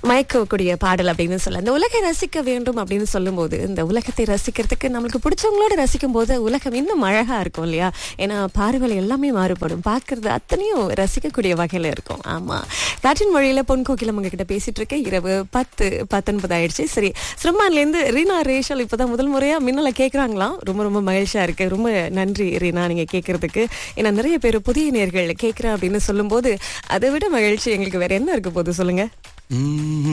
மயக்கக்கூடிய பாடல் அப்படின்னு சொல்ல இந்த உலகை ரசிக்க வேண்டும் அப்படின்னு சொல்லும்போது இந்த உலகத்தை ரசிக்கிறதுக்கு நம்மளுக்கு பிடிச்சவங்களோட ரசிக்கும் போது உலகம் இன்னும் அழகா இருக்கும் இல்லையா ஏன்னா பார்வைகள் எல்லாமே மாறுபடும் பார்க்கறது அத்தனையும் ரசிக்கக்கூடிய வகையில இருக்கும் ஆமா காற்றின் மொழியில பொன் கோகிலம் உங்ககிட்ட பேசிட்டு இருக்கேன் இரவு பத்து பத்தொன்பது ஆயிடுச்சு சரி சிரமான்ல இருந்து ரீனா ரேஷல் இப்பதான் முதல் முறையா மின்னல கேக்குறாங்களாம் ரொம்ப ரொம்ப மகிழ்ச்சியா இருக்கு ரொம்ப நன்றி ரீனா நீங்க கேக்குறதுக்கு ஏன்னா நிறைய பேர் புதிய நேர்கள் கேக்குறேன் அப்படின்னு சொல்லும்போது அதை விட மகிழ்ச்சி எங்களுக்கு வேற என்ன இருக்க போகுது சொல்லுங்க ம்